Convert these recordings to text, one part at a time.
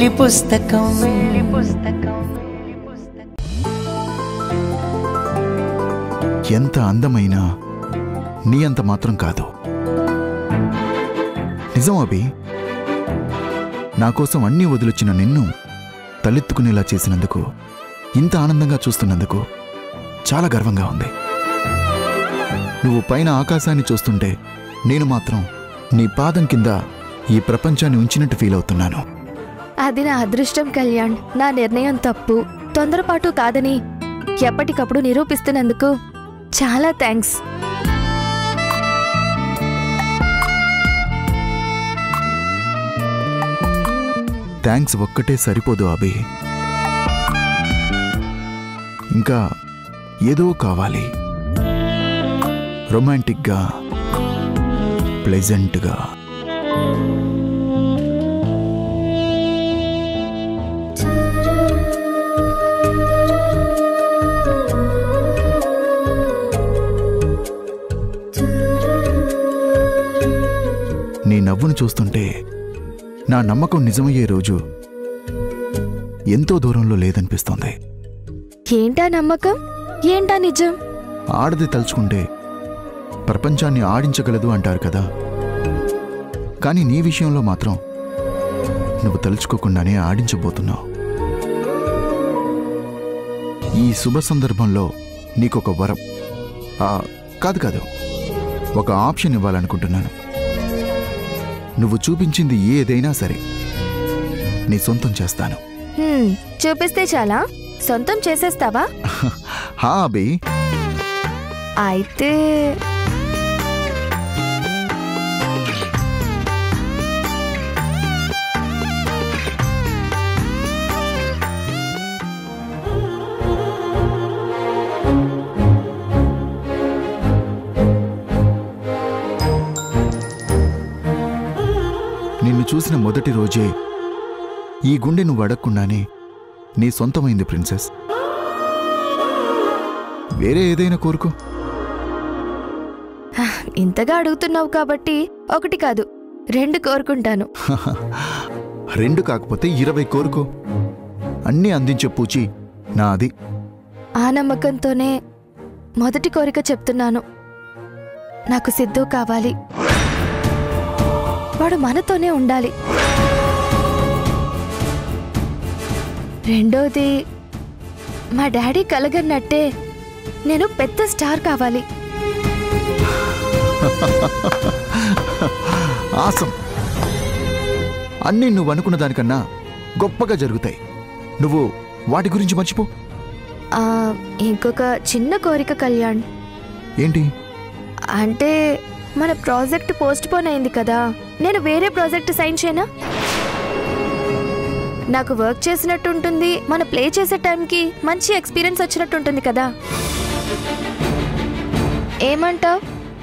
వెండి పుస్తకం ఎంత అందమైనా నీ అంత మాత్రం కాదు నిజం అభి నా కోసం అన్నీ వదిలొచ్చిన నిన్ను తలెత్తుకునేలా చేసినందుకు ఇంత ఆనందంగా చూస్తున్నందుకు చాలా గర్వంగా ఉంది నువ్వు పైన ఆకాశాన్ని చూస్తుంటే నేను మాత్రం నీ పాదం కింద ఈ ప్రపంచాన్ని ఉంచినట్టు ఫీల్ అవుతున్నాను అది నా అదృష్టం కళ్యాణ్ నా నిర్ణయం తప్పు తొందరపాటు కాదని ఎప్పటికప్పుడు నిరూపిస్తున్నందుకు చాలా థ్యాంక్స్ థ్యాంక్స్ ఒక్కటే సరిపోదు అభి ఇంకా ఏదో కావాలి రొమాంటిక్గా ప్లెజెంట్గా నీ నవ్వును చూస్తుంటే నా నమ్మకం నిజమయ్యే రోజు ఎంతో దూరంలో లేదనిపిస్తోంది ఏంటా నమ్మకం ఏంటా నిజం ఆడది తలుచుకుంటే ప్రపంచాన్ని ఆడించగలదు అంటారు కదా కానీ నీ విషయంలో మాత్రం నువ్వు తలుచుకోకుండానే ఆడించబోతున్నావు ఈ శుభ సందర్భంలో నీకొక వరం ఆ, కాదు కాదు ఒక ఆప్షన్ ఇవ్వాలనుకుంటున్నాను నువ్వు చూపించింది ఏదైనా సరే నీ సొంతం చేస్తాను హ్మ్, చూపిస్తే చాలా సొంతం చేసేస్తావా హా అబి అయితే నిన్ను చూసిన మొదటి రోజే ఈ గుండె నువ్వు అడగకుండానే నీ సొంతమైంది ప్రిన్సెస్ వేరే ఏదైనా కోరుకో ఇంతగా అడుగుతున్నావు కాబట్టి ఒకటి కాదు రెండు కోరుకుంటాను రెండు కాకపోతే ఇరవై కోరుకో అన్నీ అందించే పూచి నాది ఆ నమ్మకంతోనే మొదటి కోరిక చెప్తున్నాను నాకు సిద్ధు కావాలి వాడు మనతోనే ఉండాలి రెండోది మా డాడీ కలగన్నట్టే నేను పెద్ద స్టార్ కావాలి ఆసం అన్నీ నువ్వు అనుకున్న దానికన్నా గొప్పగా జరుగుతాయి నువ్వు వాటి గురించి మర్చిపో ఆ, ఇంకొక చిన్న కోరిక కళ్యాణ్ ఏంటి అంటే మన ప్రాజెక్ట్ పోస్ట్ పోన్ అయింది కదా నేను వేరే ప్రాజెక్ట్ సైన్ చేయనా నాకు వర్క్ చేసినట్టు ఉంటుంది మన ప్లే చేసే టైంకి మంచి ఎక్స్పీరియన్స్ వచ్చినట్టు ఉంటుంది కదా ఏమంటావ్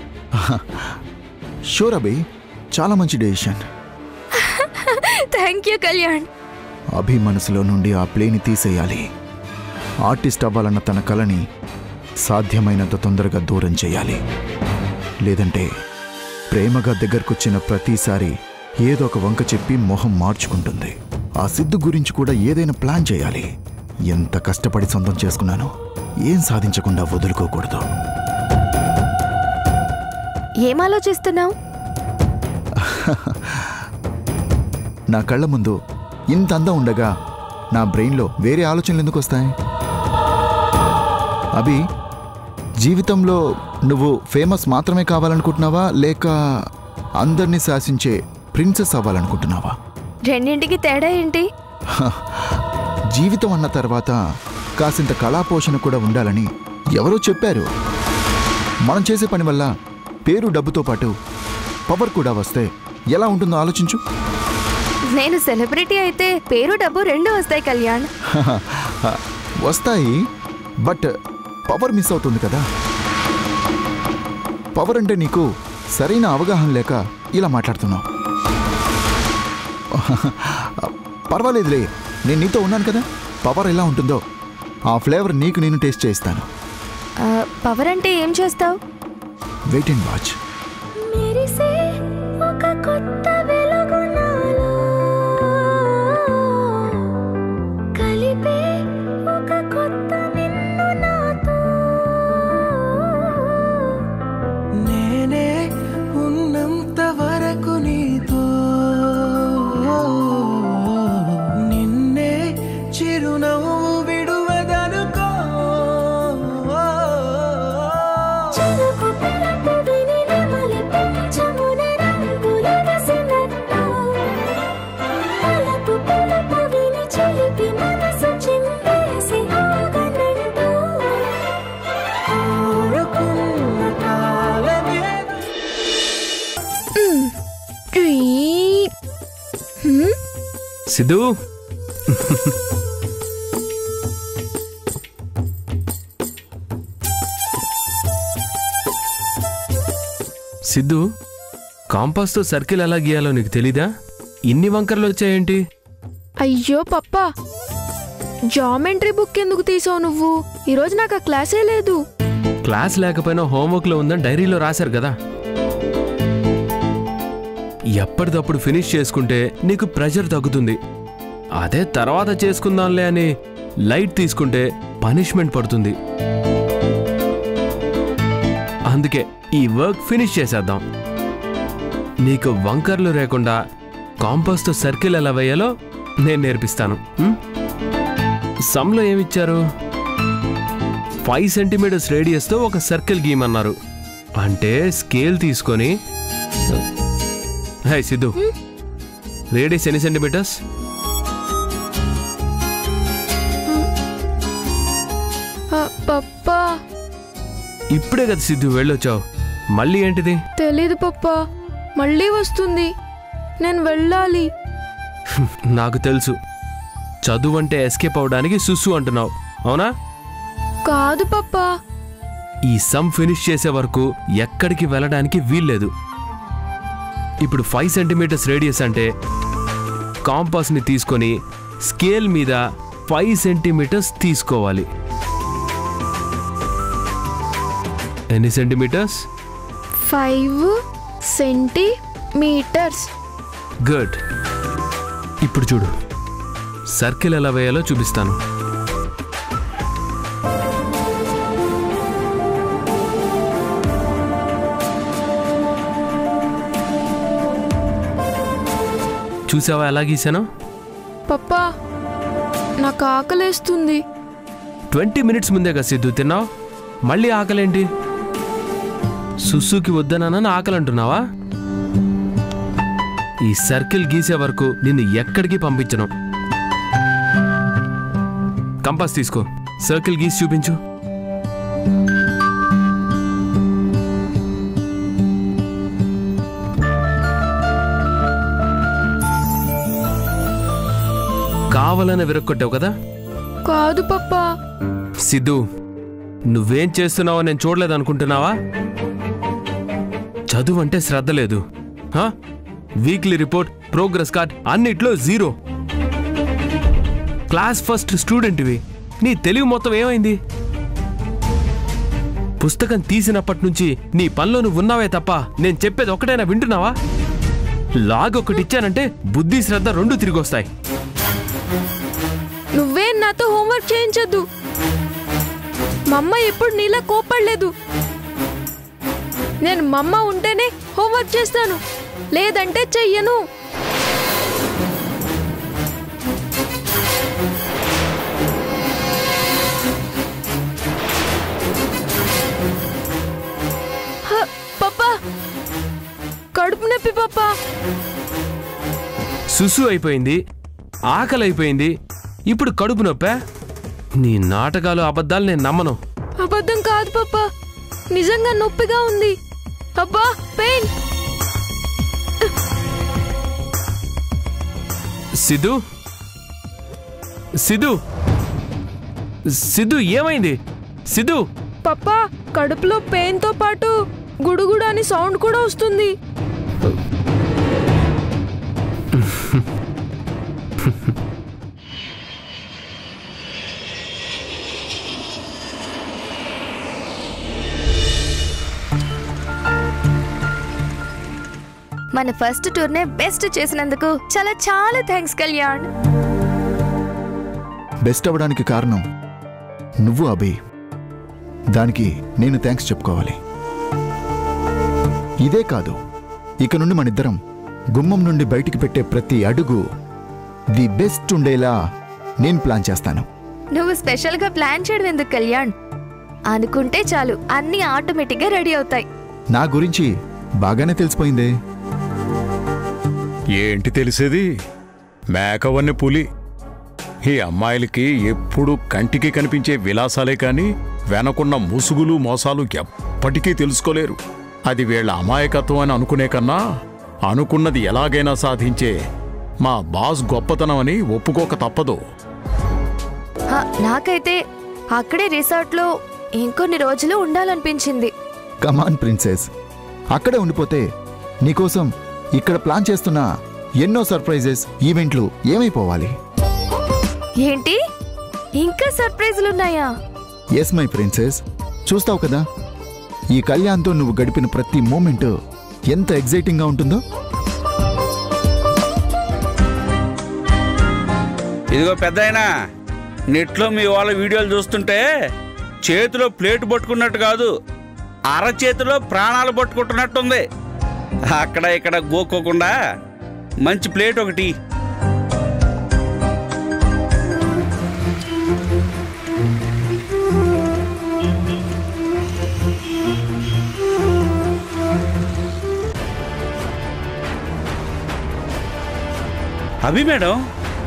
షూర్ అభి చాలా మంచి decision thank you Kalyan Abhi మనసులో నుండి ఆ ప్లేని తీసేయాలి ఆర్టిస్ట్ అవ్వాలన్న తన కలని సాధ్యమైనంత తొందరగా దూరం చేయాలి లేదంటే ప్రేమగా దగ్గరకొచ్చిన ప్రతిసారి ఏదో ఒక వంక చెప్పి మొహం మార్చుకుంటుంది ఆ సిద్ధు గురించి కూడా ఏదైనా ప్లాన్ చేయాలి ఎంత కష్టపడి సొంతం చేసుకున్నానో ఏం సాధించకుండా వదులుకోకూడదు ఏం ఆలోచిస్తున్నావు నా కళ్ళ ముందు ఇంత అందం ఉండగా నా బ్రెయిన్లో వేరే ఆలోచనలు ఎందుకు వస్తాయి అభి జీవితంలో నువ్వు ఫేమస్ మాత్రమే కావాలనుకుంటున్నావా లేక అందరినీ శాసించే ప్రిన్సెస్ అవ్వాలనుకుంటున్నావా రెండింటికి తేడా ఏంటి హ, జీవితం అన్న తర్వాత కాసింత కళాపోషణ కూడా ఉండాలని ఎవరో చెప్పారు మనం చేసే పని వల్ల పేరు డబ్బుతో పాటు పవర్ కూడా వస్తే ఎలా ఉంటుందో ఆలోచించు నేను సెలబ్రిటీ అయితే పేరు డబ్బు రెండు వస్తాయి కళ్యాణ్ వస్తాయి బట్ పవర్ మిస్ అవుతుంది కదా పవర్ అంటే నీకు సరైన అవగాహన లేక ఇలా మాట్లాడుతున్నావు పర్వాలేదులే నేను నీతో ఉన్నాను కదా పవర్ ఎలా ఉంటుందో ఆ ఫ్లేవర్ నీకు నేను టేస్ట్ చేయిస్తాను ఆ, పవర్ అంటే ఏం చేస్తావు వెయిట్ అండ్ వాచ్ మెరిసే ఒక కొత్త వెలుగు నాలో సిద్ధు సిద్ధు కాంపాస్తో సర్కిల్ ఎలా గీయాలో నీకు తెలీదా ఇన్ని వంకరలు వచ్చాయేంటి అయ్యో పప్పా జామెంట్రీ బుక్ ఎందుకు తీసావు నువ్వు ఈరోజు నాకు ఆ క్లాసే లేదు క్లాస్ లేకపోయినా హోంవర్క్లో ఉందని డైరీలో రాశారు కదా ఎప్పటిదప్పుడు ఫినిష్ చేసుకుంటే నీకు ప్రెషర్ తగ్గుతుంది అదే తర్వాత చేసుకుందాంలే అని లైట్ తీసుకుంటే పనిష్మెంట్ పడుతుంది అందుకే ఈ వర్క్ ఫినిష్ చేసేద్దాం నీకు వంకర్లు లేకుండా కాంపాస్తో సర్కిల్ ఎలా వేయాలో నేను నేర్పిస్తాను ఉం? సమ్లో ఏమిచ్చారు ఫైవ్ సెంటీమీటర్స్ రేడియస్తో ఒక సర్కిల్ గీయమన్నారు అంటే స్కేల్ తీసుకొని హై సిద్ధు రేడియస్ ఎన్ని సెంటీమీటర్స్ ఆ, పప్పా ఇప్పుడే కదా సిద్ధు వెళ్ళొచ్చావు మళ్ళీ ఏంటిది తెలీదు పప్పా మళ్ళీ వస్తుంది నేను వెళ్ళాలి నాకు తెలుసు చదువు అంటే ఎస్కేప్ అవడానికి సుస్సు అంటున్నావు అవునా కాదు పప్పా ఈ సమ్ ఫినిష్ చేసే వరకు ఎక్కడికి వెళ్ళడానికి వీల్లేదు ఇప్పుడు ఫైవ్ సెంటీమీటర్స్ రేడియస్ అంటే కాంపాస్ని తీసుకొని స్కేల్ మీద ఫైవ్ సెంటీమీటర్స్ తీసుకోవాలి ఎన్ని సెంటీమీటర్స్ ఫైవ్ సెంటీమీటర్స్ గుడ్ ఇప్పుడు చూడు సర్కిల్ ఎలా వేయాలో చూపిస్తాను చూసావా ఎలా గీసాను పప్పా నాకు ఆకలేస్తుంది ట్వంటీ మినిట్స్ ముందే కదా సిద్ధు తిన్నావు మళ్ళీ ఆకలేంటి సుస్సుకి వద్దనని ఆకలి అంటున్నావా ఈ సర్కిల్ గీసే వరకు నిన్ను ఎక్కడికి పంపించను కంపాస్ తీసుకో సర్కిల్ గీసి చూపించు కావాలని విరక్కొట్టావు కదా కాదు పప్పా సిద్ధు నువ్వేం చేస్తున్నావో నేను చూడలేదనుకుంటున్నావా చదువు అంటే శ్రద్ధ లేదు హా? వీక్లీ రిపోర్ట్ ప్రోగ్రెస్ కార్డ్ అన్నిట్లో జీరో క్లాస్ ఫస్ట్ స్టూడెంట్వి నీ తెలివి మొత్తం ఏమైంది పుస్తకం తీసినప్పటి నుంచి నీ పనిలో నువ్వు ఉన్నావే తప్ప నేను చెప్పేది ఒకటైనా వింటున్నావా లాగ్ ఒకటి ఇచ్చానంటే బుద్ధి శ్రద్ధ రెండు తిరిగి వస్తాయి నువ్వే నాతో హోంవర్క్ చేయించొద్దు మా అమ్మ ఎప్పుడు నీలా కోపడలేదు నేను మా అమ్మ ఉంటేనే హోంవర్క్ చేస్తాను లేదంటే చెయ్యను హ, పప్పా కడుపు నొప్పి పప్పా సుసు అయిపోయింది ఆకలి అయిపోయింది ఇప్పుడు కడుపు నొప్పా నీ నాటకాలు అబద్ధాలు నేను నమ్మను అబద్ధం కాదు పప్ప నిజంగా నొప్పిగా ఉంది అబ్బా పెయిన్ సిద్ధు సిద్ధు సిద్ధు ఏమైంది సిద్ధు పప్ప కడుపులో పెయిన్ తో పాటు గుడుగుడు అని సౌండ్ కూడా వస్తుంది మన ఫస్ట్ టూర్నే బెస్ట్ చేసినందుకు చాలా చాలా థ్యాంక్స్ కళ్యాణ్ బెస్ట్ అవ్వడానికి కారణం నువ్వు అభి దానికి నేను థ్యాంక్స్ చెప్పుకోవాలి ఇదే కాదు ఇక నుండి మనిద్దరం గుమ్మం నుండి బయటికి పెట్టే ప్రతి అడుగు ది బెస్ట్ ఉండేలా నేను ప్లాన్ చేస్తాను నువ్వు స్పెషల్ గా ప్లాన్ చేయడం ఎందుకు కళ్యాణ్ అనుకుంటే చాలు అన్ని ఆటోమేటిక్ గా రెడీ అవుతాయి నా గురించి బాగానే తెలిసిపోయిందే ఏంటి తెలిసేది మేకవన్నె పులి ఈ అమ్మాయిలకి ఎప్పుడు కంటికి కనిపించే విలాసాలే కాని వెనకున్న ముసుగులు మోసాలు ఎప్పటికీ తెలుసుకోలేరు అది వీళ్ళ అమాయకత్వం అని అనుకునే కన్నా అనుకున్నది ఎలాగైనా సాధించే మా బాస్ గొప్పతనం అని ఒప్పుకోక తప్పదు హ, నాకైతే అక్కడే రిసార్ట్లో ఇంకొన్ని రోజులు ఉండాలనిపించింది కమాన్ ప్రిన్సెస్ అక్కడే ఉండిపోతే నీకోసం ఇక్కడ ప్లాన్ చేస్తున్న ఎన్నో సర్ప్రైజెస్ ఈవెంట్లు ఏమైపోవాలి ఏంటి ఇంకా సర్ప్రైజులున్నాయా ఎస్ మై ప్రిన్సెస్ చూస్తావు కదా ఈ కళ్యాణ్తో నువ్వు గడిపిన ప్రతి మూమెంట్ ఎంత ఎగ్జైటింగ్గా ఉంటుందో ఇదిగో పెద్ద నెట్లో మీ వాళ్ళ వీడియోలు చూస్తుంటే చేతిలో ప్లేట్ పట్టుకున్నట్టు కాదు అరచేతిలో ప్రాణాలు పట్టుకుంటున్నట్టుంది అక్కడ ఇక్కడ గోక్కోకుండా మంచి ప్లేట్ ఒకటి Abhi madam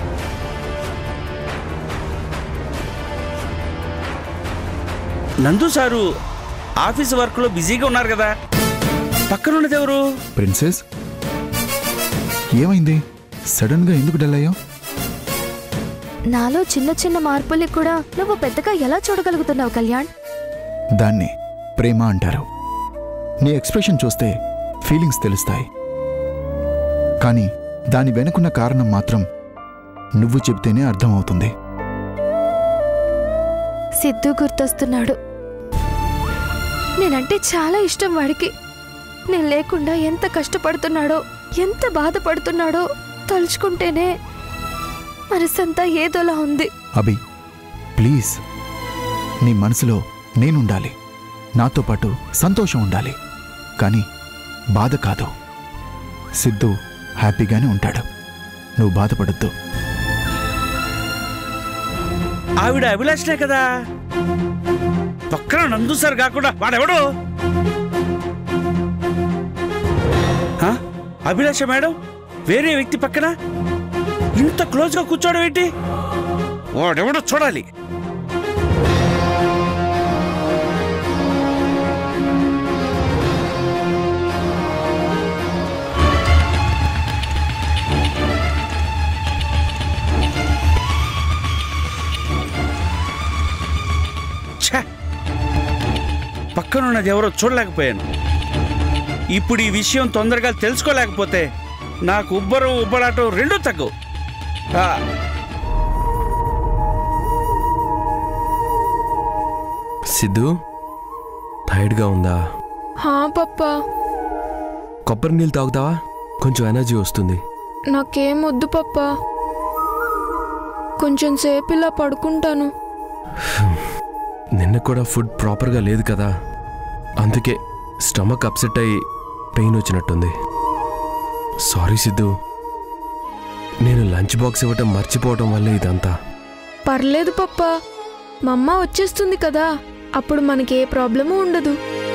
Nandu sir office వర్క్లో బిజీగా ఉన్నారు కదా పక్కనున్నది ఎవరు ప్రిన్సెస్ ఏమైంది సడన్గా ఎందుకు డల్ అయ్యావు నాలో చిన్న చిన్న మార్పుల్ని కూడా నువ్వు పెద్దగా ఎలా చూడగలుగుతున్నావు కళ్యాణ్ దాన్ని ప్రేమ అంటారు నీ ఎక్స్ప్రెషన్ చూస్తే ఫీలింగ్స్ తెలుస్తాయి కానీ దాని వెనుకున్న కారణం మాత్రం నువ్వు చెబితేనే అర్థమవుతుంది సిద్ధు గుర్తొస్తున్నాడు నేనంటే చాలా ఇష్టం వాడికి నేను లేకుండా ఎంత కష్టపడుతున్నాడో ఎంత బాధపడుతున్నాడో తలుచుకుంటేనే మనసంతా ఏదోలా ఉంది అభి ప్లీజ్ నీ మనసులో నేనుండాలి నాతో పాటు సంతోషం ఉండాలి కానీ బాధ కాదు సిద్ధు హ్యాపీగానే ఉంటాడు నువ్వు బాధపడద్దు ఆవిడ అభిలాషనే కదా పక్కన నందు సార్ కాకుండా వాడెవడు హ? అభిలాష మేడం వేరే వ్యక్తి పక్కన ఇంత క్లోజ్ గా కూర్చోవడం ఏంటి వాడెవడో చూడాలి ఛ! పక్కనున్నది ఎవరో చూడలేకపోయాను ఇప్పుడు ఈ విషయం తొందరగా తెలుసుకోలేకపోతే నాకు ఉబ్బరం ఉబ్బలాటం రెండూ తగ్గవు ఆ, సిద్ధు టైర్డ్గా ఉందా హా పప్పా కొబ్బరి నీళ్ళు తాగుతావా కొంచెం ఎనర్జీ వస్తుంది నాకేం వద్దు పప్పా కొంచెం సేపు ఇలా పడుకుంటాను నిన్న కూడా ఫుడ్ ప్రాపర్గా లేదు కదా అందుకే స్టమక్ అప్సెట్ అయ్యి పెయిన్ వచ్చినట్టుంది సారీ సిద్ధు నేను లంచ్ బాక్స్ ఇవ్వటం మర్చిపోవటం వల్లే ఇదంతా పర్లేదు పప్పా మా అమ్మ వచ్చేస్తుంది కదా అప్పుడు మనకి ఏ ప్రాబ్లము ఉండదు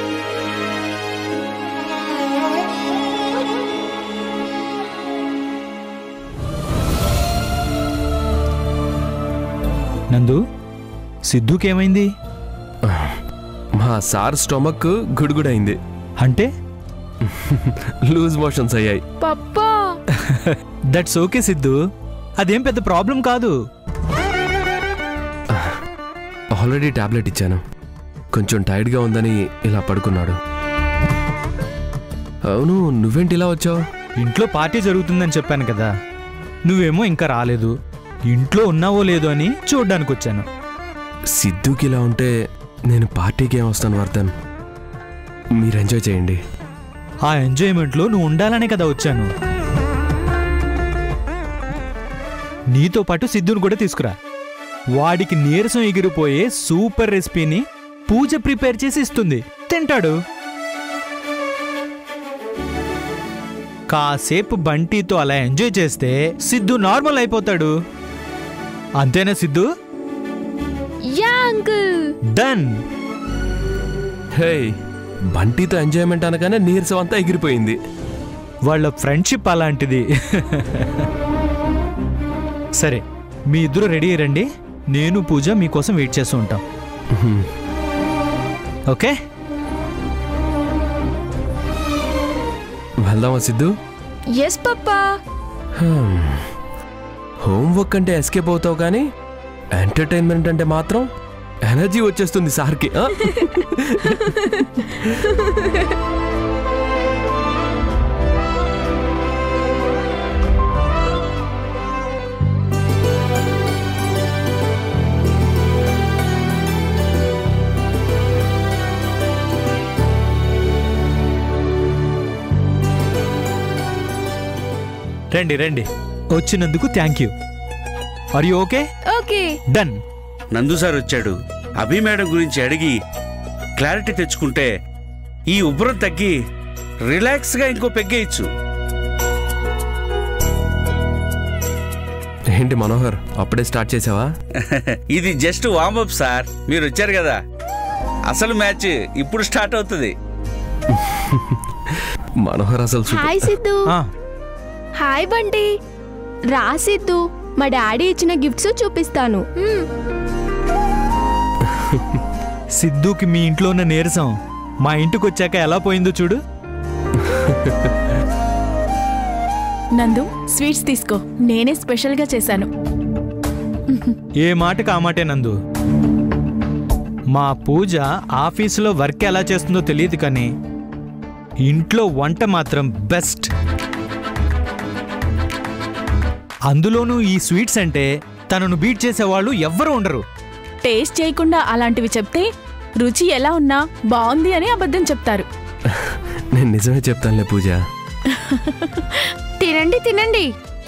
నందు సిద్ధుకేమైంది మా సార్ స్టమక్ గుడుగుడైంది అంటే లూజ్ మోషన్స్ అయ్యాయి పప్పా దట్స్ ఓకే సిద్ధు అదేం పెద్ద ప్రాబ్లం కాదు ఆల్రెడీ టాబ్లెట్ ఇచ్చాను కొంచెం టైర్డ్గా ఉందని ఇలా పడుకున్నాడు అవును నువ్వేంటి ఇలా వచ్చావు ఇంట్లో పార్టీ జరుగుతుందని చెప్పాను కదా నువ్వేమో ఇంకా రాలేదు ఇంట్లో ఉన్నావో లేదో అని చూడ్డానికి వచ్చాను సిద్ధుకి ఇలా ఉంటే నేను పార్టీకి ఏం వస్తాను వర్ధన్ మీరు ఎంజాయ్ చేయండి ఆ ఎంజాయ్మెంట్లో నువ్వు ఉండాలనే కదా వచ్చాను నీతో పాటు సిద్ధుని కూడా తీసుకురా వాడికి నీరసం ఎగిరిపోయే సూపర్ రెసిపీని పూజ ప్రిపేర్ చేసి ఇస్తుంది తింటాడు కాసేపు బంటితో అలా ఎంజాయ్ చేస్తే సిద్ధు నార్మల్ అయిపోతాడు అంతేనా Siddhu yeah uncle done hey బంటితో ఎంజాయ్మెంట్ అనగానే నీరసం అంతా ఎగిరిపోయింది వాళ్ళ ఫ్రెండ్షిప్ అలాంటిది సరే మీ ఇద్దరు రెడీ రండి నేను పూజ మీకోసం వెయిట్ చేస్తూ ఉంటాం ఓకే వెళ్దామా సిద్ధు ఎస్ పప్పా హోంవర్క్ అంటే ఎస్కేప్ అవుతావు కానీ ఎంటర్టైన్మెంట్ అంటే మాత్రం ఎనర్జీ వచ్చేస్తుంది సార్కి ఆ? రండి రండి వచ్చినందుకు thank you are you okay okay done Nandu sir వచ్చాడు అభి మేడం గురించి అడిగి క్లారిటీ తెచ్చుకుంటే ఈ ఉబ్బరం తగ్గి రిలాక్స్గా ఇంకో పెగ్గేయచ్చు ఏంటి మనోహర్ అప్పుడే స్టార్ట్ చేసావా ఇది జస్ట్ వార్మప్ సార్ మీరు వచ్చారు కదా అసలు మ్యాచ్ ఇప్పుడు స్టార్ట్ అవుతుంది మనోహర్ అసలు సూపర్. హాయ్ సిద్ధు ఆ, హాయ్ బంటి రా సిద్ధు మా డాడీ ఇచ్చిన గిఫ్ట్స్ చూపిస్తాను సిద్ధుకి మీ ఇంట్లో ఉన్న నీరసం మా ఇంటికి వచ్చాక ఎలా పోయిందో చూడు నందు స్వీట్స్ తీసుకో నేనే స్పెషల్గా చేశాను ఏ మాటకు ఆ మాటే నందు మా పూజ ఆఫీసులో వర్క్ ఎలా చేస్తుందో తెలియదు కానీ ఇంట్లో వంట మాత్రం బెస్ట్ అందులోనూ ఈ స్వీట్స్ అంటే తనను బీట్ చేసేవాళ్ళు ఎవ్వరూ ఉండరు టేస్ట్ చేయకుండా అలాంటివి చెప్తే రుచి ఎలా ఉన్నా బాగుంది అని అబద్ధం చెప్తారు నేను నిజమే చెప్తానులే పూజ తినండి తినండి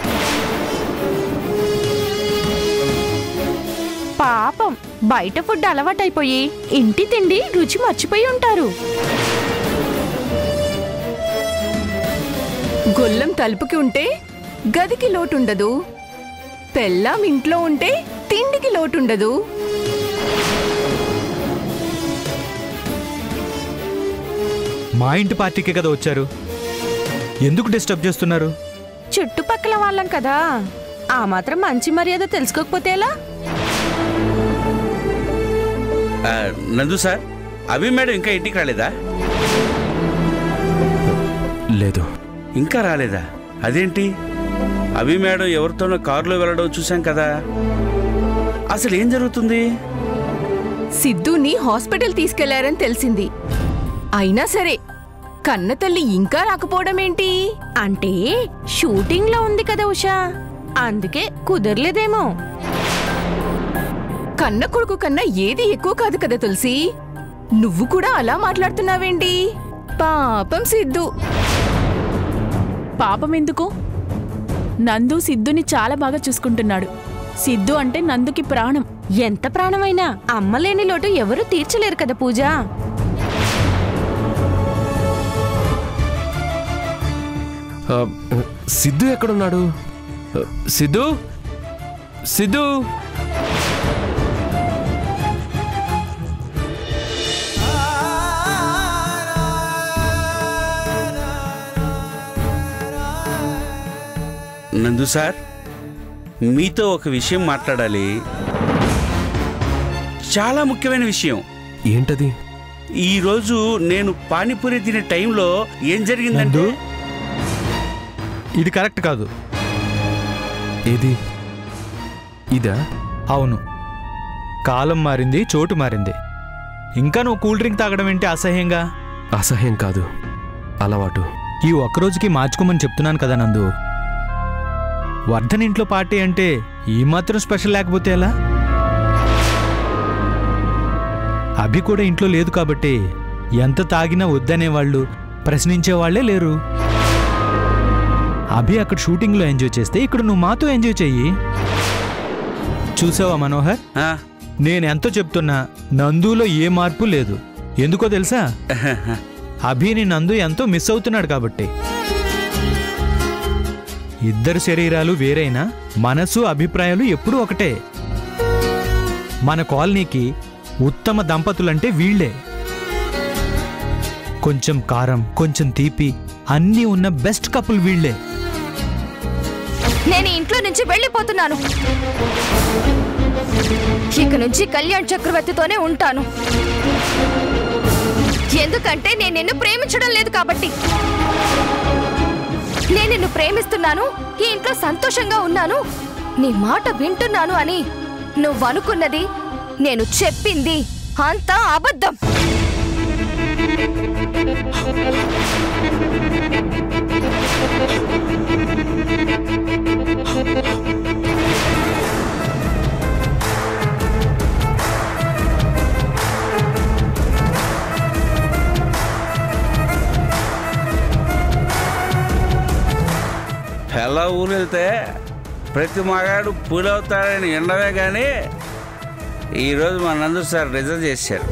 పాపం బయట ఫుడ్ అలవాటైపోయి ఇంటి తిండి రుచి మర్చిపోయి ఉంటారు గొల్లం తలుపుకి ఉంటే గదికి లోటుండదు పెళ్ళాం ఇంట్లో ఉంటే తిండికి లోటుండదు మా ఇంటి పార్టీకి కదా వచ్చారు ఎందుకు డిస్టర్బ్ చేస్తున్నారు చుట్టుపక్కల వాళ్ళం కదా ఆ మాత్రం మంచి మర్యాద తెలుసుకోకపోతే ఎలా ఆ, నందు సార్ అభి మేడం ఇంకా ఇంటికి రాలేదా లేదు ఇంకా రాలేదా అదేంటి అభి మేడం ఎవరితోనో కారులో వెళ్ళడం చూశాం కదా అసలు ఏం జరుగుతుంది సిద్ధుని హాస్పిటల్ తీసుకెళ్లారని తెలిసింది అయినా సరే కన్న తల్లి ఇంకా రాకపోవడం ఏంటి అంటే షూటింగ్ లో ఉంది కదా ఉషా అందుకే కుదరలేదేమో కన్న కొడుకు కన్నా ఏది ఎక్కువ కాదు కదా తులసి నువ్వు కూడా అలా మాట్లాడుతున్నావేంటి పాపం సిద్ధు పాపం ఎందుకు నందు సిద్ధుని చాలా బాగా చూసుకుంటున్నాడు సిద్ధు అంటే నందుకి ప్రాణం ఎంత ప్రాణమైనా అమ్మలేని లోటు ఎవరూ తీర్చలేరు కదా పూజ ఆ, సిద్ధు ఎక్కడున్నాడు ఆ, సిద్ధు సిద్ధు నందు సార్ మీతో ఒక విషయం మాట్లాడాలి చాలా ముఖ్యమైన విషయం ఏంటది ఈ రోజు నేను పానీపూరి తినే టైంలో ఏం జరిగిందంటే నందు ఇది కరెక్ట్ కాదు ఏది ఇదా అవును కాలం మారింది చోటు మారింది ఇంకా నువ్వు కూల్ డ్రింక్ తాగడం ఏంటి అసహ్యంగా అసహ్యం కాదు అలవాటు ఈ ఒక్కరోజుకి మార్చుకోమని చెప్తున్నాను కదా నందు వర్ధన్ ఇంట్లో పార్టీ అంటే ఈ మాత్రం స్పెషల్ లేకపోతే ఎలా అభి కూడా ఇంట్లో లేదు కాబట్టి ఎంత తాగినా వద్దనేవాళ్ళు ప్రశ్నించేవాళ్లే లేరు అభి అక్కడ షూటింగ్లో ఎంజాయ్ చేస్తే ఇక్కడ నువ్వు మాతో ఎంజాయ్ చెయ్యి చూసావా మనోహర్ ఆ, నేను ఎంతో చెప్తున్నా నందులో ఏ మార్పు లేదు ఎందుకో తెలుసా అభిని నందు ఎంతో మిస్ అవుతున్నాడు కాబట్టి ఇద్దరు శరీరాలు వేరైనా మనసు అభిప్రాయాలు ఎప్పుడూ ఒకటే మన కాలనీకి ఉత్తమ దంపతులంటే వీళ్ళే కొంచెం కారం కొంచెం తీపి అన్నీ ఉన్న బెస్ట్ కపుల్ వీళ్ళే నేను ఈ ఇంట్లో నుంచి వెళ్ళిపోతున్నాను ఇక నుంచి కళ్యాణ్ చక్రవర్తితోనే ఉంటాను ఎందుకంటే నేను నిన్ను ప్రేమించడం లేదు కాబట్టి నేను నిన్ను ప్రేమిస్తున్నాను ఈ ఇంట్లో సంతోషంగా ఉన్నాను నీ మాట వింటున్నాను అని నువ్వు అనుకున్నది నేను చెప్పింది అంతా అబద్ధం పిల్ల ఊరు వెళ్తే ప్రతి మగాడు పూలవుతాడని ఎండవే కానీ ఈరోజు మా నందు సార్ రిజర్వ్ చేశారు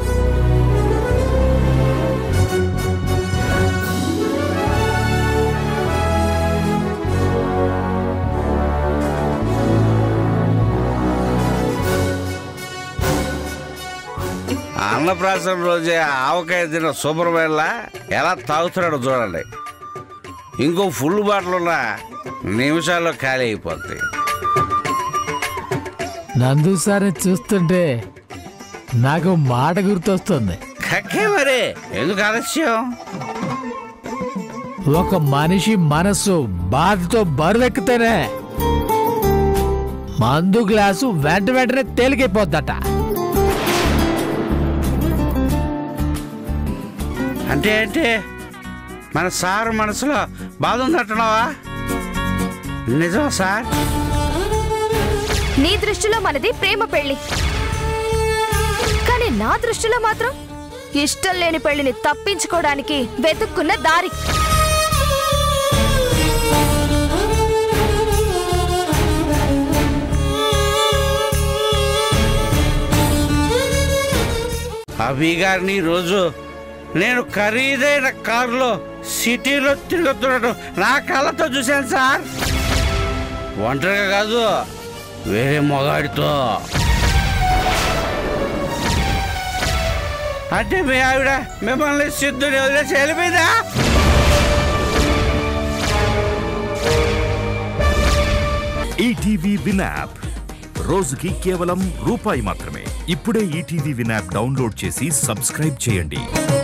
అన్నప్రాసన రోజే ఆవకాయ తిన్న సూపర్మైన్ల ఎలా తాగుతున్నాడో చూడండి ఇంకో ఫుల్ బాటిల్ ఉన్న నిమిషాల్లో ఖాళీ అయిపోతాయి నందు సార్ని చూస్తుంటే నాకు మాట గుర్తొస్తుంది కక్కే మరి ఎందుకు ఆలస్యం ఒక మనిషి మనసు బాధతో బరువెక్కితేనే మందు గ్లాసు వెంట వెంటనే తేలికైపోద్దట అంటే అంటే మన సార్ మనసులో బాధ ఉందంటున్నావా నిజమా సార్ నీ దృష్టిలో మనది ప్రేమ పెళ్లి కానీ నా దృష్టిలో మాత్రం ఇష్టం లేని పెళ్లిని తప్పించుకోవడానికి వెతుక్కున్న దారి అభి గారిని రోజు నేను ఖరీదైన కారులో సిటీలో తిరుగుతుండటం నా కళ్ళతో చూశాను సార్ ఒంటరిగా కాదు వేరే మొగాడితో అంటే మీ ఆవిడ మిమ్మల్ని సిద్ధుని వదిలేసి వెళ్ళిపోయిందా ఈటీవీ విన్ యాప్ రోజుకి కేవలం రూపాయి మాత్రమే ఇప్పుడే ఈటీవీ విన్ యాప్ డౌన్లోడ్ చేసి సబ్స్క్రైబ్ చేయండి